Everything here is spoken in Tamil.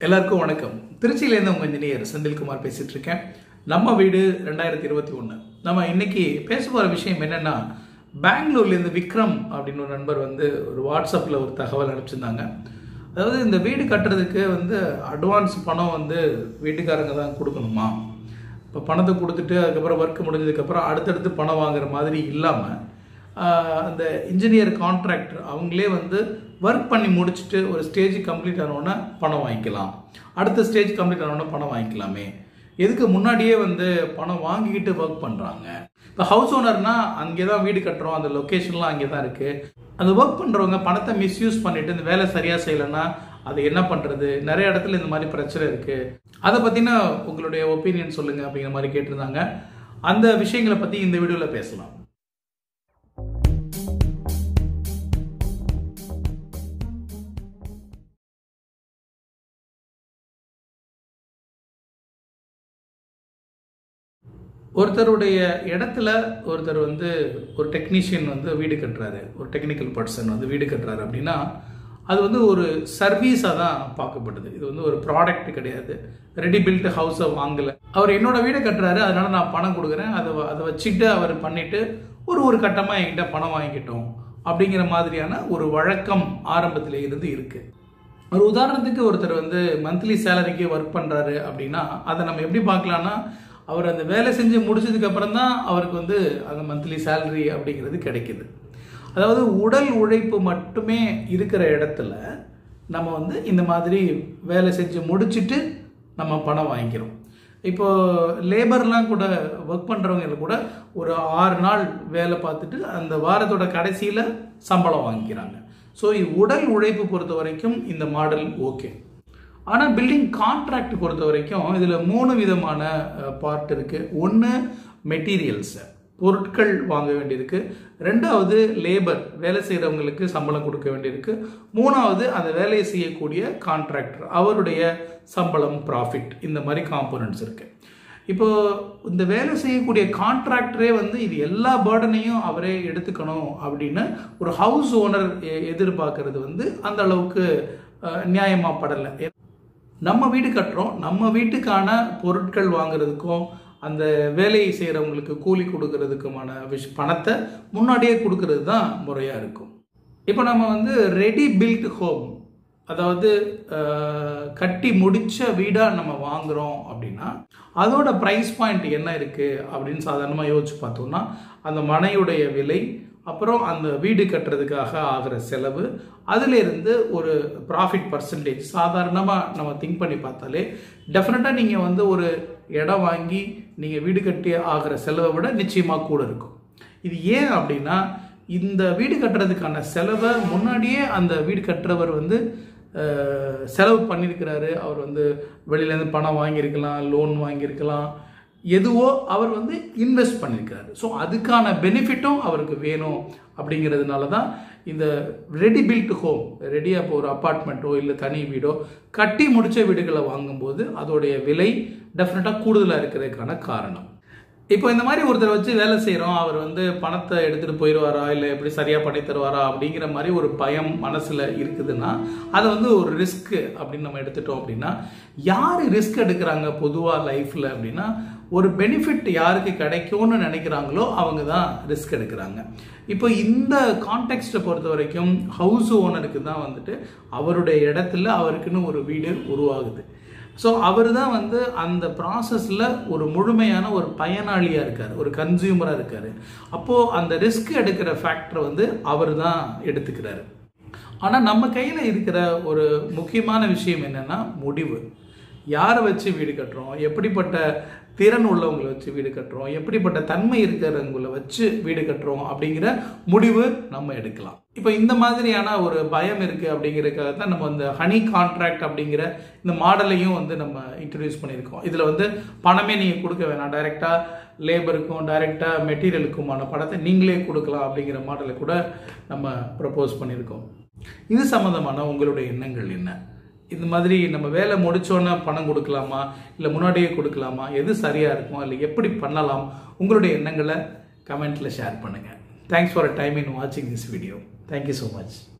எல்லாருக்கும் வணக்கம் திருச்சியிலேருந்து உங்கள் இன்ஜினியர் செந்தில்குமார் பேசிட்டு இருக்கேன் நம்ம வீடு ரெண்டாயிரத்தி இருபத்தி ஒன்று நம்ம இன்னைக்கு பேச போகிற விஷயம் என்னென்னா பெங்களூர்லேருந்து விக்ரம் அப்படின்னு ஒரு நண்பர் வந்து ஒரு வாட்ஸ்அப்பில் ஒரு தகவல் அனுப்பிச்சிருந்தாங்க அதாவது இந்த வீடு கட்டுறதுக்கு வந்து அட்வான்ஸ் பணம் வந்து வீட்டுக்காரங்க தான் கொடுக்கணுமா இப்போ பணத்தை கொடுத்துட்டு அதுக்கப்புறம் ஒர்க் முடிஞ்சதுக்கப்புறம் அடுத்தடுத்து பணம் வாங்குற மாதிரி இல்லாமல் அந்த இன்ஜினியர் கான்ட்ராக்டர் அவங்களே வந்து ஒர்க் பண்ணி முடிச்சுட்டு ஒரு ஸ்டேஜ் கம்ப்ளீட் ஆனோடனே பணம் வாங்கிக்கலாம் அடுத்த ஸ்டேஜ் கம்ப்ளீட் ஆனோடனே பணம் வாங்கிக்கலாமே எதுக்கு முன்னாடியே வந்து பணம் வாங்கிக்கிட்டு ஒர்க் பண்ணுறாங்க இப்போ ஹவுஸ் ஓனர்னா அங்கே தான் வீடு கட்டுறோம் அந்த லொக்கேஷன்லாம் அங்கே தான் இருக்குது அந்த ஒர்க் பண்ணுறவங்க பணத்தை மிஸ்யூஸ் பண்ணிட்டு இந்த வேலை சரியாக செய்யலைன்னா அது என்ன பண்ணுறது நிறைய இடத்துல இந்த மாதிரி பிரச்சனை இருக்குது அதை பற்றின உங்களுடைய ஒப்பீனியன் சொல்லுங்கள் அப்படிங்கிற மாதிரி கேட்டிருந்தாங்க அந்த விஷயங்களை பற்றி இந்த வீடியோவில் பேசலாம் ஒருத்தருடைய இடத்துல ஒருத்தர் வந்து ஒரு டெக்னீஷியன் வந்து வீடு கட்டுறாரு ஒரு டெக்னிக்கல் பர்சன் வந்து வீடு கட்டுறாரு அப்படின்னா அது வந்து ஒரு சர்வீஸாக தான் பார்க்கப்படுது இது வந்து ஒரு ப்ராடக்ட் கிடையாது ரெடி பில்ட் ஹவுஸை வாங்கலை அவர் என்னோட வீடை கட்டுறாரு அதனால நான் பணம் கொடுக்குறேன் அதை அதை வச்சுட்டு அவர் பண்ணிட்டு ஒரு ஒரு கட்டமாக என்கிட்ட பணம் வாங்கிக்கிட்டோம் அப்படிங்கிற மாதிரியான ஒரு வழக்கம் ஆரம்பத்தில் இருந்து இருக்குது ஒரு உதாரணத்துக்கு ஒருத்தர் வந்து மந்த்லி சேலரிக்கு ஒர்க் பண்ணுறாரு அப்படின்னா அதை நம்ம எப்படி பார்க்கலான்னா அவர் அந்த வேலை செஞ்சு முடிச்சதுக்கு அப்புறம் தான் அவருக்கு வந்து அந்த மந்த்லி சேலரி அப்படிங்கிறது கிடைக்குது அதாவது உடல் உழைப்பு மட்டுமே இருக்கிற இடத்துல நம்ம வந்து இந்த மாதிரி வேலை செஞ்சு முடிச்சுட்டு நம்ம பணம் வாங்கிக்கிறோம் இப்போ லேபர்லாம் கூட ஒர்க் பண்ணுறவங்க கூட ஒரு ஆறு நாள் வேலை பார்த்துட்டு அந்த வாரத்தோட கடைசியில் சம்பளம் வாங்கிக்கிறாங்க ஸோ உடல் உழைப்பு பொறுத்த வரைக்கும் இந்த மாடல் ஓகே ஆனால் பில்டிங் கான்ட்ராக்ட் பொறுத்த வரைக்கும் இதில் மூணு விதமான பார்ட் இருக்குது ஒன்று மெட்டீரியல்ஸு பொருட்கள் வாங்க வேண்டியிருக்கு ரெண்டாவது லேபர் வேலை செய்கிறவங்களுக்கு சம்பளம் கொடுக்க வேண்டியிருக்கு மூணாவது அந்த வேலையை செய்யக்கூடிய கான்ட்ராக்டர் அவருடைய சம்பளம் ப்ராஃபிட் இந்த மாதிரி காம்போனன்ட்ஸ் இருக்குது இப்போ இந்த வேலை செய்யக்கூடிய கான்ட்ராக்டரே வந்து இது எல்லா பேர்டனையும் அவரே எடுத்துக்கணும் அப்படின்னு ஒரு ஹவுஸ் ஓனர் எதிர்பார்க்கறது வந்து அந்த அளவுக்கு நியாயமாக படலை நம்ம வீடு கட்டுறோம் நம்ம வீட்டுக்கான பொருட்கள் வாங்குறதுக்கும் அந்த வேலையை செய்கிறவங்களுக்கு கூலி கொடுக்கறதுக்குமான விஷ் பணத்தை முன்னாடியே கொடுக்கறது தான் முறையாக இருக்கும் இப்போ நம்ம வந்து ரெடி பில்ட் ஹோம் அதாவது கட்டி முடித்த வீடாக நம்ம வாங்குகிறோம் அப்படின்னா அதோட ப்ரைஸ் பாயிண்ட் என்ன இருக்குது அப்படின்னு சாதாரணமாக யோசிச்சு பார்த்தோம்னா அந்த மனையுடைய விலை அப்புறம் அந்த வீடு கட்டுறதுக்காக ஆகிற செலவு அதிலிருந்து ஒரு ப்ராஃபிட் பர்சன்டேஜ் சாதாரணமாக நம்ம திங்க் பண்ணி பார்த்தாலே டெஃபினட்டாக நீங்கள் வந்து ஒரு இடம் வாங்கி நீங்கள் வீடு கட்டி ஆகிற செலவை விட நிச்சயமாக கூட இருக்கும் இது ஏன் அப்படின்னா இந்த வீடு கட்டுறதுக்கான செலவை முன்னாடியே அந்த வீடு கட்டுறவர் வந்து செலவு பண்ணியிருக்கிறாரு அவர் வந்து வெளியிலேருந்து பணம் வாங்கியிருக்கலாம் லோன் வாங்கியிருக்கலாம் எதுவோ அவர் வந்து இன்வெஸ்ட் பண்ணியிருக்காரு ஸோ அதுக்கான பெனிஃபிட்டும் அவருக்கு வேணும் அப்படிங்கிறதுனால தான் இந்த ரெடி பில்ட் ஹோம் ரெடியாக இப்போ ஒரு அப்பார்ட்மெண்ட்டோ இல்லை தனி வீடோ கட்டி முடித்த வீடுகளை வாங்கும்போது அதோடைய விலை டெஃபினட்டாக கூடுதலாக இருக்கிறதுக்கான காரணம் இப்போ இந்த மாதிரி ஒருத்தர் வச்சு வேலை செய்கிறோம் அவர் வந்து பணத்தை எடுத்துகிட்டு போயிடுவாரா இல்லை எப்படி சரியாக பண்ணி தருவாரா அப்படிங்கிற மாதிரி ஒரு பயம் மனசில் இருக்குதுன்னா அதை வந்து ஒரு ரிஸ்க்கு அப்படின்னு நம்ம எடுத்துட்டோம் அப்படின்னா யார் ரிஸ்க் எடுக்கிறாங்க பொதுவாக லைஃப்பில் அப்படின்னா ஒரு பெனிஃபிட் யாருக்கு கிடைக்கும்னு நினைக்கிறாங்களோ அவங்க தான் ரிஸ்க் எடுக்கிறாங்க இப்போ இந்த கான்டெக்ட்டை பொறுத்த வரைக்கும் ஹவுஸ் ஓனருக்கு தான் வந்துட்டு அவருடைய இடத்துல அவருக்குன்னு ஒரு வீடு உருவாகுது ஸோ அவர் தான் வந்து அந்த ப்ராசஸில் ஒரு முழுமையான ஒரு பயனாளியாக இருக்கார் ஒரு கன்சியூமராக இருக்கார் அப்போது அந்த ரிஸ்க் எடுக்கிற ஃபேக்டரை வந்து அவர் தான் எடுத்துக்கிறாரு ஆனால் நம்ம கையில் இருக்கிற ஒரு முக்கியமான விஷயம் என்னென்னா முடிவு யாரை வச்சு வீடு கட்டுறோம் எப்படிப்பட்ட திறன் உள்ளவங்களை வச்சு வீடு கட்டுறோம் எப்படிப்பட்ட தன்மை இருக்கிறவங்களை வச்சு வீடு கட்டுறோம் அப்படிங்கிற முடிவு நம்ம எடுக்கலாம் இப்போ இந்த மாதிரியான ஒரு பயம் இருக்குது அப்படிங்கிறதுக்காக தான் நம்ம இந்த ஹனி கான்ட்ராக்ட் அப்படிங்கிற இந்த மாடலையும் வந்து நம்ம இன்ட்ரடியூஸ் பண்ணியிருக்கோம் இதில் வந்து பணமே நீங்கள் கொடுக்க வேணாம் டைரெக்டாக லேபருக்கும் டைரெக்டாக மெட்டீரியலுக்குமான பணத்தை நீங்களே கொடுக்கலாம் அப்படிங்கிற மாடலை கூட நம்ம ப்ரப்போஸ் பண்ணியிருக்கோம் இது சம்மந்தமான உங்களுடைய எண்ணங்கள் என்ன இந்த மாதிரி நம்ம வேலை முடிச்சோன்னே பணம் கொடுக்கலாமா இல்லை முன்னாடியே கொடுக்கலாமா எது சரியாக இருக்கும் இல்லை எப்படி பண்ணலாம் உங்களுடைய எண்ணங்களை கமெண்ட்டில் ஷேர் பண்ணுங்கள் தேங்க்ஸ் ஃபார் டைம் இன் வாட்சிங் this video thank you so much